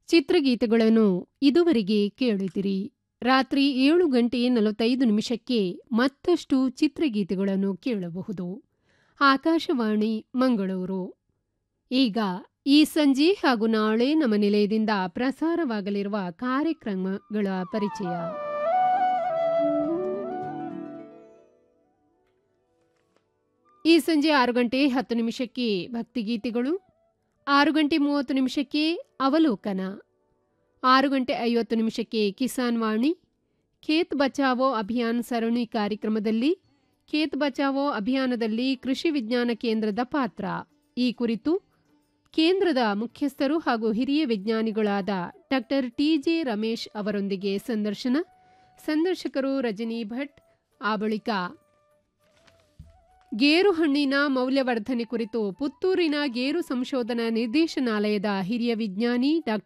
ಚಿತ್ರಗೀತೆಗಳನ್ನು ಇದುವರೆಗೆ ಕೇಳಿದಿರಿ ರಾತ್ರಿ ಏಳು ಗಂಟೆ ನಲವತ್ತೈದು ನಿಮಿಷಕ್ಕೆ ಮತ್ತಷ್ಟು ಚಿತ್ರಗೀತೆಗಳನ್ನು ಕೇಳಬಹುದು ಆಕಾಶವಾಣಿ ಮಂಗಳೂರು ಈಗ ಈ ಸಂಜೆ ಹಾಗೂ ನಾಳೆ ನಮ್ಮ ನಿಲಯದಿಂದ ಪ್ರಸಾರವಾಗಲಿರುವ ಕಾರ್ಯಕ್ರಮಗಳ ಪರಿಚಯ ಈ ಸಂಜೆ ಆರು ಗಂಟೆ ಹತ್ತು ನಿಮಿಷಕ್ಕೆ ಭಕ್ತಿಗೀತೆಗಳು ಆರು ಗಂಟೆ ಮೂವತ್ತು ನಿಮಿಷಕ್ಕೆ ಅವಲೋಕನ ಆರು ಗಂಟೆ ಐವತ್ತು ನಿಮಿಷಕ್ಕೆ ಕಿಸಾನ್ ವಾಣಿ ಖೇತ್ ಬಚಾವೋ ಅಭಿಯಾನ್ ಸರಣಿ ಕಾರ್ಯಕ್ರಮದಲ್ಲಿ ಖೇತ್ ಬಚಾವೋ ಅಭಿಯಾನದಲ್ಲಿ ಕೃಷಿ ವಿಜ್ಞಾನ ಕೇಂದ್ರದ ಪಾತ್ರ ಈ ಕುರಿತು ಕೇಂದ್ರದ ಮುಖ್ಯಸ್ಥರು ಹಾಗೂ ಹಿರಿಯ ವಿಜ್ಞಾನಿಗಳಾದ ಡಾಕ್ಟರ್ ಟಿಜೆ ರಮೇಶ್ ಅವರೊಂದಿಗೆ ಸಂದರ್ಶನ ಸಂದರ್ಶಕರು ರಜನಿ ಭಟ್ ಆ ಬಳಿಕ ಗೇರು ಹಣ್ಣಿನ ಮೌಲ್ಯವರ್ಧನೆ ಕುರಿತು ಪುತ್ತೂರಿನ ಗೇರು ಸಂಶೋಧನಾ ನಿರ್ದೇಶನಾಲಯದ ಹಿರಿಯ ವಿಜ್ಞಾನಿ ಡಾ